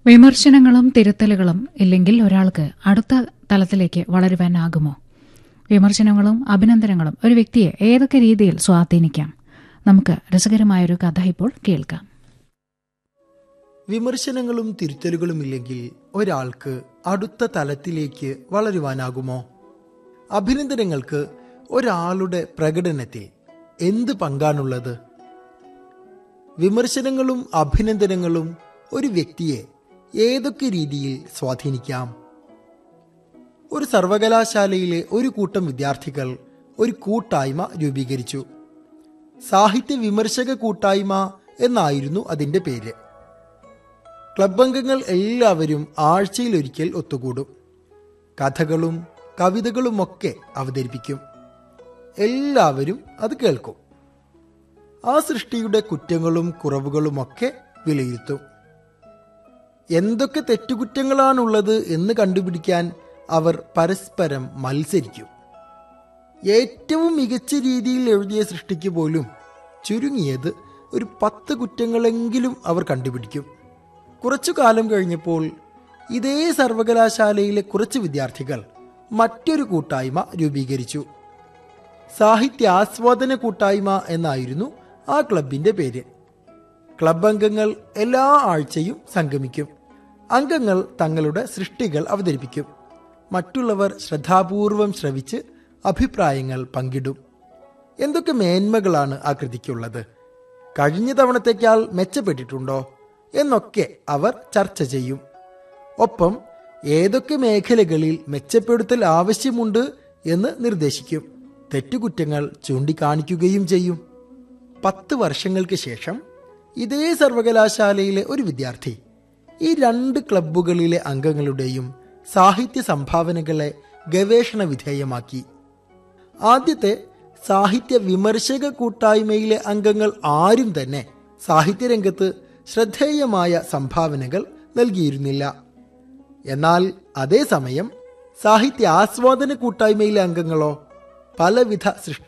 വിമർശനങ്ങളും തിരുത്തലുകളും ഇല്ലെങ്കിൽ ഒരാൾക്ക് അടുത്ത തലത്തിലേക്ക് വളരുവാനാകുമോ വിമർശനങ്ങളും അഭിനന്ദനങ്ങളും ഒരു വ്യക്തിയെ ഏതൊക്കെ രീതിയിൽ സ്വാധീനിക്കാം നമുക്ക് രസകരമായൊരു കഥ ഇപ്പോൾ കേൾക്കാം വിമർശനങ്ങളും തിരുത്തലുകളും ഇല്ലെങ്കിൽ ഒരാൾക്ക് അടുത്ത തലത്തിലേക്ക് വളരുവാനാകുമോ അഭിനന്ദനങ്ങൾക്ക് ഒരാളുടെ പ്രകടനത്തിൽ എന്ത് പങ്കാണുള്ളത് വിമർശനങ്ങളും അഭിനന്ദനങ്ങളും ഒരു വ്യക്തിയെ ഏതൊക്കെ രീതിയിൽ സ്വാധീനിക്കാം ഒരു സർവകലാശാലയിലെ ഒരു കൂട്ടം വിദ്യാർത്ഥികൾ ഒരു കൂട്ടായ്മ രൂപീകരിച്ചു സാഹിത്യ വിമർശക കൂട്ടായ്മ എന്നായിരുന്നു അതിന്റെ പേര് ക്ലബ് അംഗങ്ങൾ എല്ലാവരും ആഴ്ചയിലൊരിക്കൽ ഒത്തുകൂടും കഥകളും കവിതകളുമൊക്കെ അവതരിപ്പിക്കും എല്ലാവരും അത് കേൾക്കും ആ സൃഷ്ടിയുടെ കുറ്റങ്ങളും കുറവുകളുമൊക്കെ വിലയിരുത്തും എന്തൊക്കെ തെറ്റുകുറ്റങ്ങളാണുള്ളത് എന്ന് കണ്ടുപിടിക്കാൻ അവർ പരസ്പരം മത്സരിക്കും ഏറ്റവും മികച്ച രീതിയിൽ എഴുതിയ സൃഷ്ടിക്ക് പോലും ചുരുങ്ങിയത് ഒരു പത്ത് കുറ്റങ്ങളെങ്കിലും അവർ കണ്ടുപിടിക്കും കുറച്ചു കാലം കഴിഞ്ഞപ്പോൾ ഇതേ സർവകലാശാലയിലെ കുറച്ച് വിദ്യാർത്ഥികൾ മറ്റൊരു കൂട്ടായ്മ രൂപീകരിച്ചു സാഹിത്യ ആസ്വാദന കൂട്ടായ്മ എന്നായിരുന്നു ആ ക്ലബിന്റെ പേര് ക്ലബ് അംഗങ്ങൾ എല്ലാ ആഴ്ചയും സംഗമിക്കും അംഗങ്ങൾ തങ്ങളുടെ സൃഷ്ടികൾ അവതരിപ്പിക്കും മറ്റുള്ളവർ ശ്രദ്ധാപൂർവം ശ്രവിച്ച് അഭിപ്രായങ്ങൾ പങ്കിടും എന്തൊക്കെ മേന്മകളാണ് ആ കൃതിക്കുള്ളത് കഴിഞ്ഞ തവണത്തേക്കാൾ മെച്ചപ്പെട്ടിട്ടുണ്ടോ എന്നൊക്കെ അവർ ചർച്ച ചെയ്യും ഒപ്പം ഏതൊക്കെ മേഖലകളിൽ മെച്ചപ്പെടുത്തൽ ആവശ്യമുണ്ട് എന്ന് നിർദ്ദേശിക്കും തെറ്റുകുറ്റങ്ങൾ ചൂണ്ടിക്കാണിക്കുകയും ചെയ്യും പത്ത് വർഷങ്ങൾക്ക് ശേഷം ഇതേ സർവകലാശാലയിലെ ഒരു വിദ്യാർത്ഥി ഈ രണ്ട് ക്ലബ്ബുകളിലെ അംഗങ്ങളുടെയും സാഹിത്യ സംഭാവനകളെ ഗവേഷണ വിധേയമാക്കി ആദ്യത്തെ സാഹിത്യ വിമർശക കൂട്ടായ്മയിലെ അംഗങ്ങൾ ആരും തന്നെ സാഹിത്യരംഗത്ത് ശ്രദ്ധേയമായ സംഭാവനകൾ നൽകിയിരുന്നില്ല എന്നാൽ അതേസമയം സാഹിത്യ ആസ്വാദന കൂട്ടായ്മയിലെ അംഗങ്ങളോ പലവിധ സൃഷ്ടി